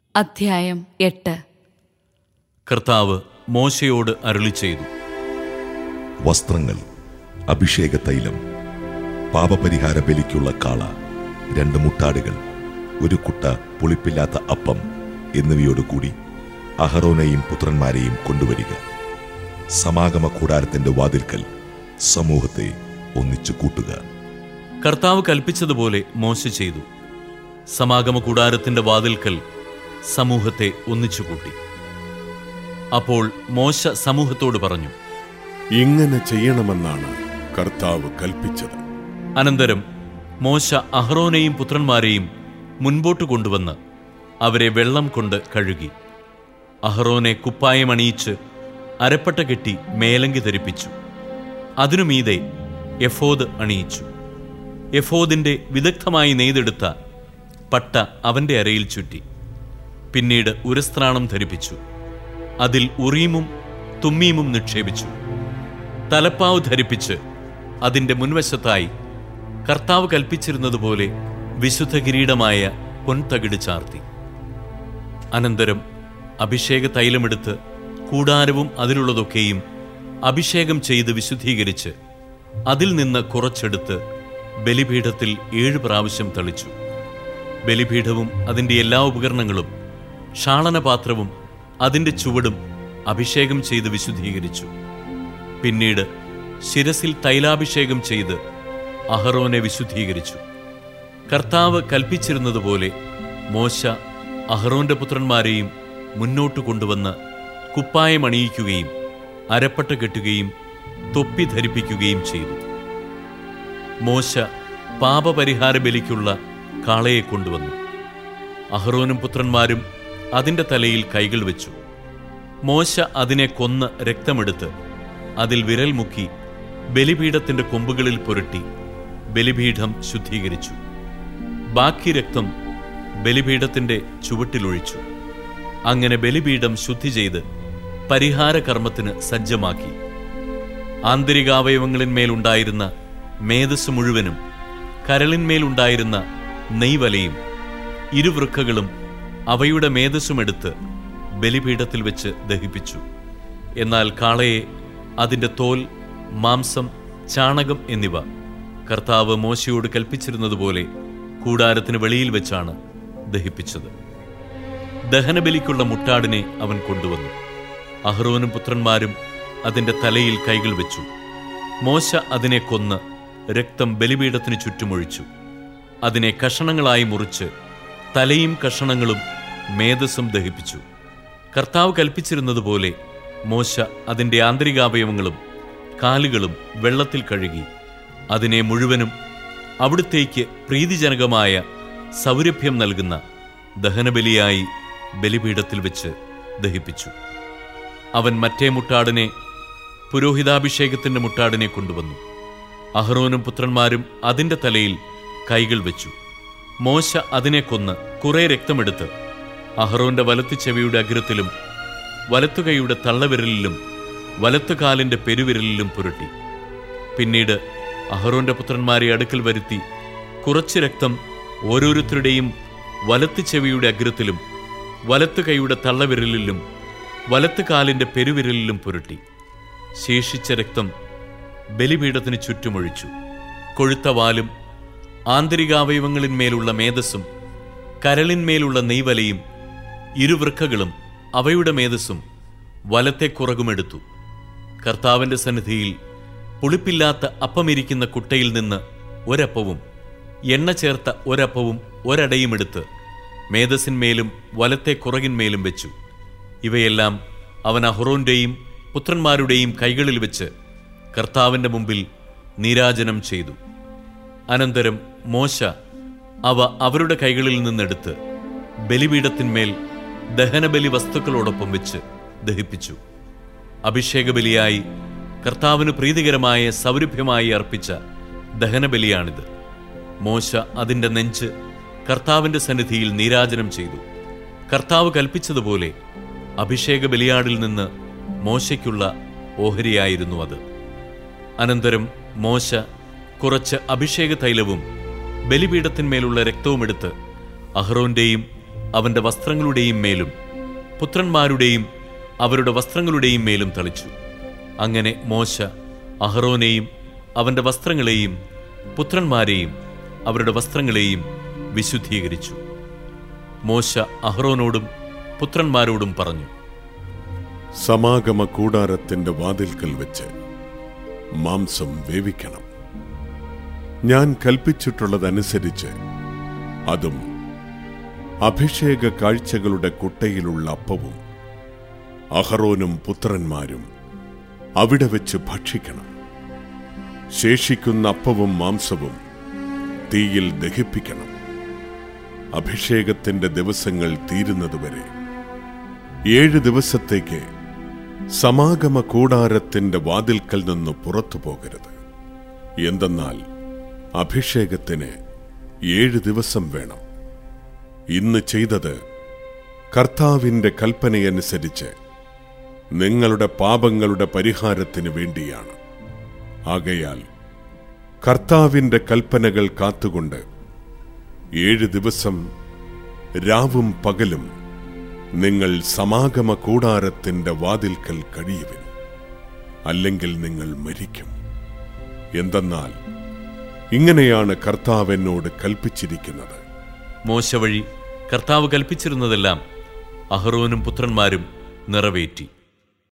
അധ്യായം എട്ട് കർത്താവ് മോശയോട് അരുളി ചെയ്തു വസ്ത്രങ്ങൾ അഭിഷേക തൈലം പാപപരിഹാര ബലിക്കുള്ള കാള രണ്ട് മുട്ടാടുകൾ ഒരു കുട്ട പുളിപ്പില്ലാത്ത അപ്പം എന്നിവയോടുകൂടി അഹറോനെയും പുത്രന്മാരെയും കൊണ്ടുവരിക സമാഗമ കൂടാരത്തിന്റെ വാതിൽക്കൽ സമൂഹത്തെ ഒന്നിച്ചു കൂട്ടുക കർത്താവ് കൽപ്പിച്ചതുപോലെ മോശ ചെയ്തു സമാഗമ കൂടാരത്തിന്റെ വാതിൽക്കൽ സമൂഹത്തെ ഒന്നിച്ചുകൂട്ടി അപ്പോൾ മോശ സമൂഹത്തോട് പറഞ്ഞു ഇങ്ങനെ ചെയ്യണമെന്നാണ് കർത്താവ് കൽപ്പിച്ചത് അനന്തരം മോശ അഹ്റോനെയും പുത്രന്മാരെയും മുൻപോട്ട് കൊണ്ടുവന്ന് അവരെ വെള്ളം കൊണ്ട് കഴുകി അഹ്റോനെ കുപ്പായമണിയിച്ച് അരപ്പട്ട കെട്ടി മേലങ്കി ധരിപ്പിച്ചു അതിനു മീതെ എഫോദ് അണിയിച്ചു എഫോദിന്റെ വിദഗ്ധമായി നെയ്തെടുത്ത പട്ട അവന്റെ അരയിൽ ചുറ്റി പിന്നീട് ഉരസ്ത്രാണം ധരിപ്പിച്ചു അതിൽ ഉറീമും തുമ്മീമും നിക്ഷേപിച്ചു തലപ്പാവ് ധരിപ്പിച്ച് അതിന്റെ മുൻവശത്തായി കർത്താവ് കൽപ്പിച്ചിരുന്നതുപോലെ വിശുദ്ധ കിരീടമായ പൊൻതകിട് ചാർത്തി അനന്തരം അഭിഷേക തൈലമെടുത്ത് കൂടാരവും അതിലുള്ളതൊക്കെയും അഭിഷേകം ചെയ്ത് വിശുദ്ധീകരിച്ച് അതിൽ നിന്ന് കുറച്ചെടുത്ത് ബലിപീഠത്തിൽ ഏഴ് പ്രാവശ്യം തളിച്ചു ബലിപീഠവും അതിന്റെ എല്ലാ ഉപകരണങ്ങളും ഷാളനപാത്രവും അതിന്റെ ചുവടും അഭിഷേകം ചെയ്ത് വിശുദ്ധീകരിച്ചു പിന്നീട് ശിരസിൽ തൈലാഭിഷേകം ചെയ്ത് അഹറോനെ വിശുദ്ധീകരിച്ചു കർത്താവ് കൽപ്പിച്ചിരുന്നതുപോലെ മോശ അഹറോന്റെ പുത്രന്മാരെയും മുന്നോട്ട് കൊണ്ടുവന്ന് കുപ്പായം അണിയിക്കുകയും അരപ്പട്ട കെട്ടുകയും തൊപ്പി ധരിപ്പിക്കുകയും ചെയ്തു മോശ പാപപരിഹാര ബലിക്കുള്ള കാളയെ കൊണ്ടുവന്നു അഹ്റോനും പുത്രന്മാരും അതിന്റെ തലയിൽ കൈകൾ വെച്ചു മോശ അതിനെ കൊന്ന് രക്തമെടുത്ത് അതിൽ വിരൽ മുക്കി ബലിപീഠത്തിന്റെ കൊമ്പുകളിൽ പുരട്ടി ബലിപീഠം ശുദ്ധീകരിച്ചു ബാക്കി രക്തം ബലിപീഠത്തിന്റെ ചുവട്ടിലൊഴിച്ചു അങ്ങനെ ബലിപീഠം ശുദ്ധി ചെയ്ത് പരിഹാര കർമ്മത്തിന് സജ്ജമാക്കി ആന്തരികാവയവങ്ങളിന്മേലുണ്ടായിരുന്ന മേധസ് മുഴുവനും കരളിന്മേലുണ്ടായിരുന്ന നെയ്വലയും ഇരുവൃക്കകളും അവയുടെ മേധസ്സുമെടുത്ത് ബലിപീഠത്തിൽ വെച്ച് ദഹിപ്പിച്ചു എന്നാൽ കാളയെ അതിന്റെ തോൽ മാംസം ചാണകം എന്നിവ കർത്താവ് മോശയോട് കൽപ്പിച്ചിരുന്നതുപോലെ കൂടാരത്തിന് വെളിയിൽ വെച്ചാണ് ദഹിപ്പിച്ചത് ദഹനബലിക്കുള്ള മുട്ടാടിനെ അവൻ കൊണ്ടുവന്നു അഹ്റോനും പുത്രന്മാരും അതിന്റെ തലയിൽ കൈകൾ വെച്ചു മോശ അതിനെ കൊന്ന് രക്തം ബലിപീഠത്തിന് ചുറ്റുമൊഴിച്ചു അതിനെ കഷണങ്ങളായി മുറിച്ച് തലയും കഷണങ്ങളും മേധസ്സും ദഹിപ്പിച്ചു കർത്താവ് കൽപ്പിച്ചിരുന്നതുപോലെ മോശ അതിന്റെ ആന്തരികാവയവങ്ങളും കാലുകളും വെള്ളത്തിൽ കഴുകി അതിനെ മുഴുവനും അവിടുത്തേക്ക് പ്രീതിജനകമായ സൗരഭ്യം നൽകുന്ന ദഹനബലിയായി ബലിപീഠത്തിൽ വെച്ച് ദഹിപ്പിച്ചു അവൻ മറ്റേ മുട്ടാടിനെ പുരോഹിതാഭിഷേകത്തിന്റെ മുട്ടാടിനെ കൊണ്ടുവന്നു അഹ്റോനും പുത്രന്മാരും അതിന്റെ തലയിൽ കൈകൾ വെച്ചു മോശ അതിനെ കൊന്ന് കുറെ രക്തമെടുത്ത് അഹ്റോന്റെ വലത്തു ചെവിയുടെ അഗ്രത്തിലും വലത്തുകൈയുടെ തള്ളവിരലിലും വലത്തുകാലിന്റെ പെരുവിരലിലും പുരട്ടി പിന്നീട് അഹ്റോന്റെ പുത്രന്മാരെ അടുക്കൽ വരുത്തി കുറച്ച് രക്തം ഓരോരുത്തരുടെയും വലത്ത് ചെവിയുടെ അഗ്രത്തിലും വലത്ത് കൈയുടെ തള്ളവിരലിലും വലത്ത് കാലിന്റെ പെരുവിരലിലും പുരട്ടി ശേഷിച്ച രക്തം ബലിപീഠത്തിന് ചുറ്റുമൊഴിച്ചു കൊഴുത്ത വാലും ആന്തരികാവയവങ്ങളിന്മേലുള്ള മേധസ്സും കരളിന്മേലുള്ള നെയ്വലയും ഇരുവൃക്കകളും അവയുടെ മേധസ്സും വലത്തെ കുറകുമെടുത്തു കർത്താവിന്റെ സന്നിധിയിൽ പുളിപ്പില്ലാത്ത അപ്പമിരിക്കുന്ന കുട്ടയിൽ നിന്ന് ഒരപ്പവും എണ്ണ ചേർത്ത ഒരപ്പവും ഒരടയും എടുത്ത് മേധസ്സിന്മേലും വലത്തെ കുറകിന്മേലും വെച്ചു ഇവയെല്ലാം അവൻ അഹ്റോന്റെയും പുത്രന്മാരുടെയും കൈകളിൽ വെച്ച് കർത്താവിന്റെ മുമ്പിൽ നീരാജനം ചെയ്തു അനന്തരം മോശ അവ അവരുടെ കൈകളിൽ നിന്നെടുത്ത് ബലിപീഠത്തിന്മേൽ ദഹനബലി വസ്തുക്കളോടൊപ്പം വെച്ച് ദഹിപ്പിച്ചു അഭിഷേകബലിയായി കർത്താവിന് പ്രീതികരമായ സൗരഭ്യമായി അർപ്പിച്ച ദഹനബലിയാണിത് മോശ അതിന്റെ നെഞ്ച് കർത്താവിന്റെ സന്നിധിയിൽ നീരാജനം ചെയ്തു കർത്താവ് കൽപ്പിച്ചതുപോലെ അഭിഷേക ബലിയാടിൽ നിന്ന് മോശയ്ക്കുള്ള ഓഹരിയായിരുന്നു അത് അനന്തരം മോശ കുറച്ച് അഭിഷേക തൈലവും ബലിപീഠത്തിന്മേലുള്ള രക്തവുമെടുത്ത് അഹ്റോന്റെയും അവന്റെ വസ്ത്രങ്ങളുടെയും മേലും പുത്രന്മാരുടെയും അവരുടെ വസ്ത്രങ്ങളുടെയും മേലും തളിച്ചു അങ്ങനെ മോശ അഹറോനെയും അവന്റെ വസ്ത്രങ്ങളെയും പുത്രന്മാരെയും അവരുടെ വസ്ത്രങ്ങളെയും വിശുദ്ധീകരിച്ചു മോശ അഹ്റോനോടും പുത്രന്മാരോടും പറഞ്ഞു സമാഗമ കൂടാരത്തിന്റെ വാതിൽക്കൽ വെച്ച് മാംസം വേവിക്കണം ഞാൻ കൽപ്പിച്ചിട്ടുള്ളതനുസരിച്ച് അതും അഭിഷേക കാഴ്ചകളുടെ കുട്ടയിലുള്ള അപ്പവും അഹറോനും പുത്രന്മാരും അവിടെ വെച്ച് ഭക്ഷിക്കണം ശേഷിക്കുന്ന അപ്പവും മാംസവും തീയിൽ ദഹിപ്പിക്കണം അഭിഷേകത്തിന്റെ ദിവസങ്ങൾ തീരുന്നതുവരെ ഏഴ് ദിവസത്തേക്ക് സമാഗമ കൂടാരത്തിന്റെ വാതിൽക്കൽ നിന്ന് പുറത്തു പോകരുത് എന്തെന്നാൽ അഭിഷേകത്തിന് ഏഴ് ദിവസം വേണം ഇന്ന് ചെയ്തത് കർത്താവിന്റെ കൽപ്പനയനുസരിച്ച് നിങ്ങളുടെ പാപങ്ങളുടെ പരിഹാരത്തിന് വേണ്ടിയാണ് ആകയാൽ കർത്താവിന്റെ കൽപ്പനകൾ കാത്തുകൊണ്ട് ഏഴ് ദിവസം രാവും പകലും നിങ്ങൾ സമാഗമ കൂടാരത്തിന്റെ വാതിൽക്കൽ കഴിയുവിൻ അല്ലെങ്കിൽ നിങ്ങൾ മരിക്കും എന്തെന്നാൽ ഇങ്ങനെയാണ് കർത്താവ് എന്നോട് കൽപ്പിച്ചിരിക്കുന്നത് മോശ വഴി കർത്താവ് കൽപ്പിച്ചിരുന്നതെല്ലാം അഹ്റോനും പുത്രന്മാരും നിറവേറ്റി